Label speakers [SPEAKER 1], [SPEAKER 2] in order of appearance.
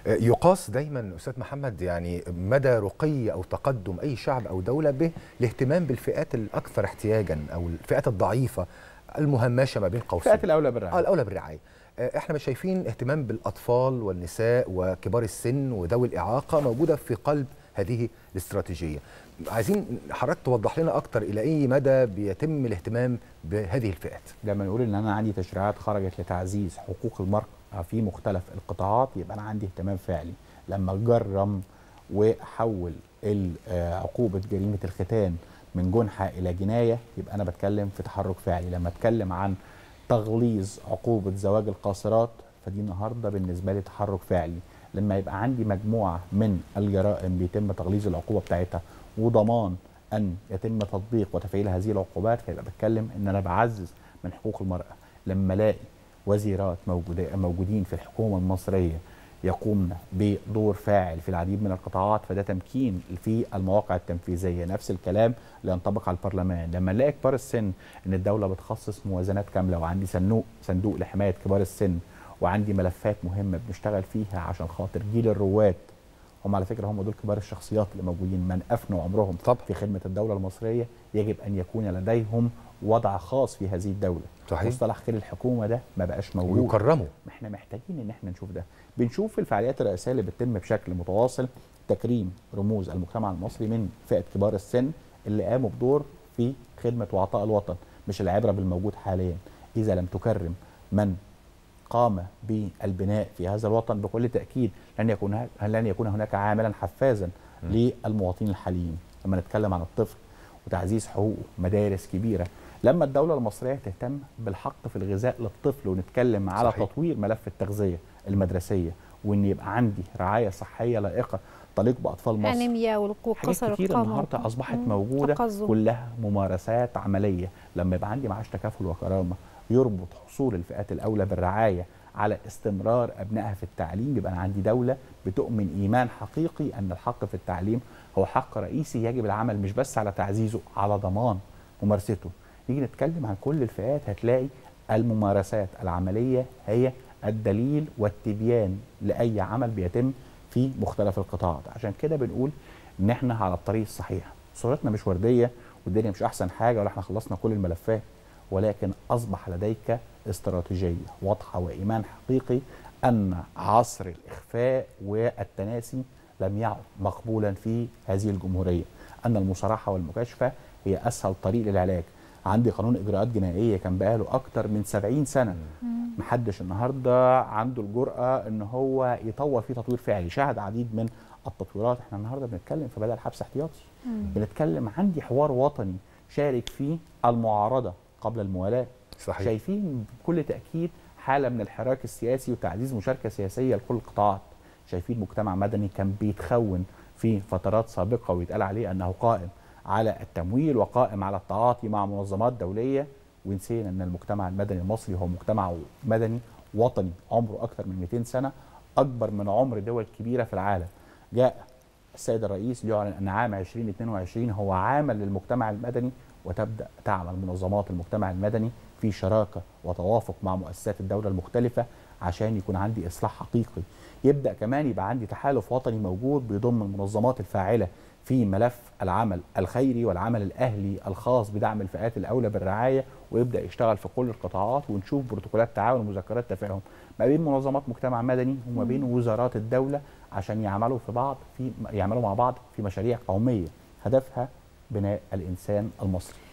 [SPEAKER 1] يقاس دايما استاذ محمد يعني مدى رقي او تقدم اي شعب او دوله بالاهتمام بالفئات الاكثر احتياجا او الفئات الضعيفه المهمشه ما بين قوسين
[SPEAKER 2] فئات الاولى بالرعايه
[SPEAKER 1] اه الاولى بالرعايه احنا مش شايفين اهتمام بالاطفال والنساء وكبار السن وذوي الاعاقه موجوده في قلب هذه الاستراتيجيه عايزين حضرتك توضح لنا اكتر الى اي مدى بيتم الاهتمام بهذه الفئات
[SPEAKER 2] لما نقول ان انا عندي تشريعات خرجت لتعزيز حقوق المرأة في مختلف القطاعات يبقى انا عندي اهتمام فعلي لما اجرم واحول عقوبه جريمه الختان من جنحه الى جنايه يبقى انا بتكلم في تحرك فعلي لما اتكلم عن تغليظ عقوبه زواج القاصرات فدي النهارده بالنسبه لي تحرك فعلي لما يبقى عندي مجموعه من الجرائم بيتم تغليظ العقوبه بتاعتها وضمان ان يتم تطبيق وتفعيل هذه العقوبات فيبقى بتكلم ان انا بعزز من حقوق المراه لما الاقي وزيرات موجودة موجودين في الحكومه المصريه يقومن بدور فاعل في العديد من القطاعات فده تمكين في المواقع التنفيذيه نفس الكلام اللي ينطبق على البرلمان لما نلاقي كبار السن ان الدوله بتخصص موازنات كامله وعندي صندوق صندوق لحمايه كبار السن وعندي ملفات مهمه بنشتغل فيها عشان خاطر جيل الرواد هم على فكره هم دول كبار الشخصيات اللي موجودين من افنوا عمرهم
[SPEAKER 1] طب.
[SPEAKER 2] في خدمه الدوله المصريه يجب ان يكون لديهم وضع خاص في هذه الدوله
[SPEAKER 1] صحيح.
[SPEAKER 2] مصطلح خير الحكومه ده ما بقاش موجود
[SPEAKER 1] ويكرموا
[SPEAKER 2] احنا محتاجين ان احنا نشوف ده بنشوف الفعاليات الرئاسيه اللي بتتم بشكل متواصل تكريم رموز المجتمع المصري من فئه كبار السن اللي قاموا بدور في خدمه وعطاء الوطن مش العبره بالموجود حاليا اذا لم تكرم من قام بالبناء في هذا الوطن بكل تاكيد لن يكون لن يكون هناك عاملا حفازا للمواطنين الحاليين لما نتكلم عن الطفل وتعزيز حقوقه مدارس كبيره لما الدوله المصريه تهتم بالحق في الغذاء للطفل ونتكلم على
[SPEAKER 1] صحيح.
[SPEAKER 2] تطوير ملف التغذيه المدرسيه وان يبقى عندي رعايه صحيه لائقه تليق باطفال مصر
[SPEAKER 3] انيميا والقصر
[SPEAKER 2] حاجات كتير النهارده اصبحت موجوده
[SPEAKER 3] تقزم.
[SPEAKER 2] كلها ممارسات عمليه لما يبقى عندي معاش تكافل وكرامه يربط حصول الفئات الاولى بالرعايه على استمرار ابنائها في التعليم يبقى انا عندي دوله بتؤمن ايمان حقيقي ان الحق في التعليم هو حق رئيسي يجب العمل مش بس على تعزيزه على ضمان ممارسته نيجي نتكلم عن كل الفئات هتلاقي الممارسات العمليه هي الدليل والتبيان لاي عمل بيتم في مختلف القطاعات عشان كده بنقول ان احنا على الطريق الصحيح صورتنا مش ورديه والدنيا مش احسن حاجه ولا احنا خلصنا كل الملفات ولكن اصبح لديك استراتيجيه واضحه وايمان حقيقي ان عصر الاخفاء والتناسي لم يعد مقبولا في هذه الجمهوريه ان المصارحه والمكاشفه هي اسهل طريق للعلاج عندي قانون اجراءات جنائيه كان بقاله اكتر من 70 سنه محدش النهارده عنده الجرأه ان هو يطور فيه تطوير فعلي شاهد عديد من التطويرات احنا النهارده بنتكلم في بدل حبس احتياطي بنتكلم عندي حوار وطني شارك فيه المعارضه قبل الموالاه
[SPEAKER 1] صحيح
[SPEAKER 2] شايفين بكل تاكيد حاله من الحراك السياسي وتعزيز مشاركه سياسيه لكل القطاعات شايفين مجتمع مدني كان بيتخون في فترات سابقه ويتقال عليه انه قائم على التمويل وقائم على التعاطي مع منظمات دوليه ونسينا ان المجتمع المدني المصري هو مجتمع مدني وطني عمره اكثر من 200 سنه اكبر من عمر دول كبيره في العالم جاء السيد الرئيس ليعلن ان عام 2022 هو عام للمجتمع المدني وتبدا تعمل منظمات المجتمع المدني في شراكه وتوافق مع مؤسسات الدوله المختلفه عشان يكون عندي اصلاح حقيقي يبدا كمان يبقى عندي تحالف وطني موجود بيضم المنظمات الفاعله في ملف العمل الخيري والعمل الاهلي الخاص بدعم الفئات الاولى بالرعايه ويبدا يشتغل في كل القطاعات ونشوف بروتوكولات تعاون ومذكرات تفاهم ما بين منظمات مجتمع مدني وما بين وزارات الدوله عشان يعملوا في بعض في يعملوا مع بعض في مشاريع قوميه هدفها بناء الانسان المصري